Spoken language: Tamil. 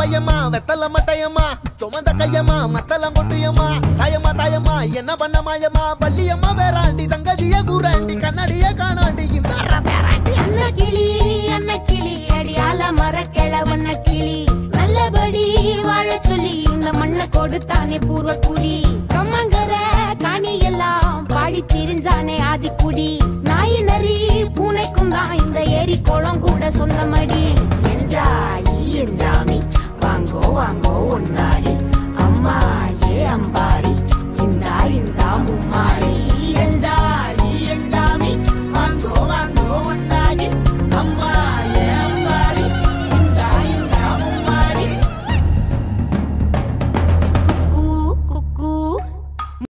பையம்மா வெத்தல மட்டையம்மா சுமந்த கையம்மா மத்தல கொட்டியம்மா தாயம்மா தாயம்மா என்ன பண்ண மாயம்மா பள்ளியம்மா வேறாண்டி சங்கதிய கூறாண்டி கண்ணாடிய காணாண்டி இந்த அற பேராண்டி அன்ன கிளி அன்ன கிளி அடியால மரக்கிள வண்ண கிளி நல்லபடி வாழ சொல்லி இந்த மண்ணை கொடுத்தானே பூர்வ குடி கம்மங்கர காணி எல்லாம் பாடி திரிஞ்சானே ஆதிக்குடி நாய் நரி பூனைக்கும் தான் இந்த ஏரி குளம் கூட சொந்தமடி